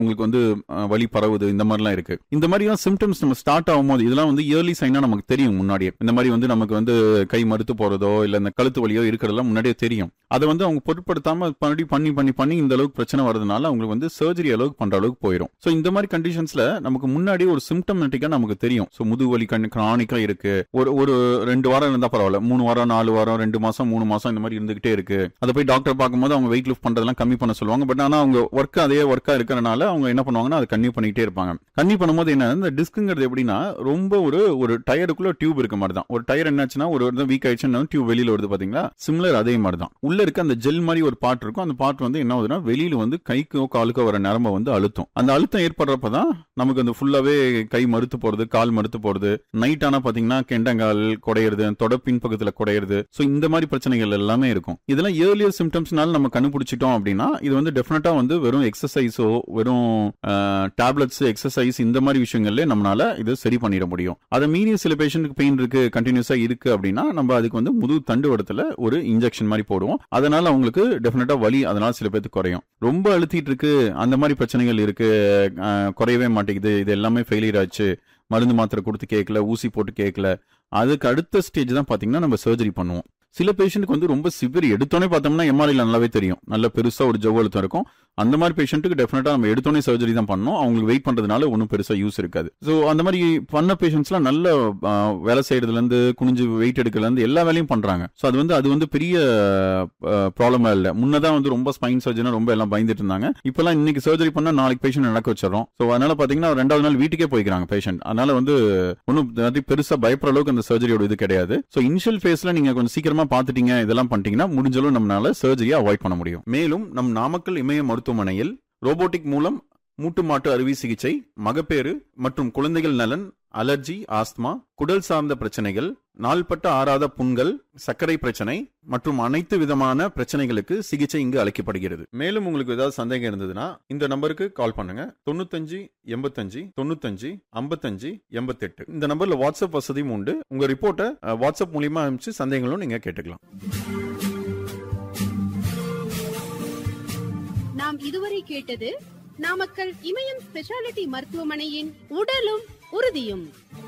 உங்களுக்கு வந்து அஹ், வலி பரவுது இந்த மாதிரிலாம் இருக்கு இந்த மாதிரிலாம் சிம்டம்ஸ் நம்ம ஸ்டார்ட் ஆகும்போது இதெல்லாம் வந்து இயர்லி சைனா நமக்கு தெரியும் முன்னாடியே இந்த மாதிரி வந்து நமக்கு வந்து கை மறுத்து போறதோ இல்ல இந்த கழுத்து வலியோ இருக்கிறதெல்லாம் முன்னாடியே தெரியும் அதை வந்து அவங்க பொருட்படுத்தாம மறுபடியும் பண்ணி பண்ணி பண்ணி இந்த அளவுக்கு பிரச்சனை வரதுனால அவங்களுக்கு வந்து சர்ஜரி அளவுக்கு பண்ற அளவுக்கு போயிடும் ஸோ இந்த மாதிரி கண்டிஷன்ஸ்ல நமக்கு முன்னாடி ஒரு சிம்டமேட்டிக்கா நமக்கு தெரியும் ஸோ முதுகு வலி கண் கிரானிக்கா இருக்கு ஒரு ஒரு ரெண்டு வாரம் இருந்தா பரவாயில்ல மூணு வாரம் நாலு வாரம் ரெண்டு மாசம் மூணு மாசம் இந்த மாதிரி இருந்துகிட்டே இருக்கு அதை போய் டாக்டர் பார்க்கும்போது அவங்க வெயிட் லிஃப்ட் பண்றதெல்லாம் கம்மி பண்ண சொல்லுவாங்க பட் ஆனா அவங்க ஒர்க் அதே ஒர்க்கா இருக்கிறனால அவங்க என்ன பண்ணுவாங்கன்னா அதை கன்னியூ பண்ணிட்டே இருப்பாங்க கன்னியூ பண்ணும்போது என்ன இந்த டிஸ்க்குங்கிறது எப்படின்னா ரொம்ப ஒரு ஒரு டயருக்குள்ள டியூப் இருக்க மாதிரி தான் ஒரு டயர் என்னாச்சுன்னா ஒரு வீக் ஆயிடுச்சுன்னா டியூப் வெளியில வருது பாத்தீங்களா சிமிலர் அதே மாதிரி தான் உள்ள இருக்க அந்த ஜெல் மாதிரி ஒரு பார்ட் இருக்கும் அந்த பார்ட் வந்து என்ன ஆகுதுன்னா வெளியில வந்து கைக்கோ காலுக்கோ வர நரம்ப வந்து அழுத்தம் அந்த அழுத்தம் ஏற்படுறப்பதான் நமக்கு அந்த ஃபுல்லாவே கை மறுத்து போறது கால் மறுத்து போறது நைட் ஆனா பாத்தீங்கன்னா கெண்டங்கால் குடையிறது தொட பின்பக்கத்துல குடையிறது சோ இந்த மாதிரி பிரச்சனைகள் எல்லாமே இருக்கும் இதெல்லாம் ஏர்லியர் சிம்டம்ஸ்னால நம்ம கண்டுபிடிச்சிட்டோம் அப்படின்னா இது வந்து டெஃபினட்டா வந்து வெறும் எக்ஸசைஸோ வெறும் டேப்லெட்ஸ் எக்ஸசைஸ் இந்த மாதிரி விஷயங்கள்ல நம்மளால இது சரி பண்ணிட முடியும் அதை மீறி சில பேஷண்ட்டுக்கு பெயின் இருக்கு கண்டினியூஸா இருக்கு அப்படின்னா நம்ம அதுக்கு வந்து முதுகு தண்டுவடத்துல ஒரு இன்ஜெக்ஷன் மாதிரி போடுவோம் அதனால அவங்களுக்கு டெஃபினட்டா வலி அதனால சில பேருக்கு குறையும் ரொம்ப அழுத்திட்டு இருக்கு அந்த மாதிரி பிரச்சனைகள் இருக்கு அஹ், குறையவே மாட்டேங்குது இது எல்லாமே ஃபெயிலியர் ஆச்சு மருந்து மாத்திரை கொடுத்து கேட்கல ஊசி போட்டு கேட்கல அதுக்கு அடுத்த ஸ்டேஜ் தான் பாத்தீங்கன்னா நம்ம சர்ஜரி பண்ணுவோம் சில பேஷண்ட்டுக்கு வந்து ரொம்ப சிவியர் எடுத்தோன்னே பார்த்தோம்னா எம்ஆர்ஐல நல்லாவே தெரியும் நல்ல பெருசா ஒரு ஜவ் அழுத்தம் இருக்கும் அந்த மாதிரி பேஷண்ட்டுக்கு டெஃபினட்டா நம்ம எடுத்தோன்னே சர்ஜரி தான் பண்ணணும் அவங்களுக்கு வெயிட் பண்றதுனால ஒன்றும் பெருசா யூஸ் இருக்காது ஸோ அந்த மாதிரி பண்ண பேஷண்ட்ஸ்லாம் நல்ல ஆ, வேலை செய்யறதுல இருந்து குனிஞ்சு வெயிட் எடுக்கிறதுல இருந்து எல்லா வேலையும் பண்றாங்க ஸோ அது வந்து அது வந்து பெரிய ப்ராப்ளமா இல்லை முன்னதான் வந்து ரொம்ப ஸ்பைன் சர்ஜனா ரொம்ப எல்லாம் பயந்துட்டு இருந்தாங்க இப்பெல்லாம் இன்னைக்கு சர்ஜரி பண்ணா நாளைக்கு பேஷண்ட் நடக்க வச்சிடறோம் ஸோ அதனால பாத்தீங்கன்னா ரெண்டாவது நாள் வீட்டுக்கே போய்க்கிறாங்க பேஷண்ட் அதனால வந்து ஒன்றும் பெருசா பயப்படுற அளவுக்கு அந்த சர்ஜரியோட இது கிடையாது ஸோ இனிஷியல் ஃபேஸ்ல நீங்க கொஞ்சம் சீக்கிரமா பார்த்துட்டீங்க இதெல்லாம் பண்ணிட்டீங்கன்னா முடிஞ்சளவு நம்மளால சர்ஜரியை அவாய்ட் பண்ண முடியும் மேலும் நம் நாமக்கல் இமய மருத்துவமனையில் ரோபோட்டிக் மூலம் மூட்டு மாட்டு அறுவை சிகிச்சை மகப்பேறு மற்றும் குழந்தைகள் நலன் அலர்ஜி ஆஸ்துமா குடல் சார்ந்த பிரச்சனைகள் நாள்பட்ட ஆறாத புண்கள் சர்க்கரை பிரச்சனை மற்றும் அனைத்து விதமான பிரச்சனைகளுக்கு சிகிச்சை இங்கு அளிக்கப்படுகிறது மேலும் உங்களுக்கு ஏதாவது சந்தேகம் இருந்ததுன்னா இந்த நம்பருக்கு கால் பண்ணுங்க தொண்ணூத்தஞ்சு எண்பத்தஞ்சு தொண்ணூத்தஞ்சு ஐம்பத்தஞ்சு எண்பத்தெட்டு இந்த நம்பர்ல வாட்ஸ்அப் வசதியும் உண்டு உங்க ரிப்போர்ட்டை அஹ், வாட்ஸ்அப் மூலியமா அனுப்பிச்சு சந்தேகங்களும் நீங்க கேட்டுக்கலாம் நாம் இதுவரை கேட்டது நாமக்கல் இமயம் ஸ்பெஷாலிட்டி மருத்துவமனையின் உடலும் உறுதியும்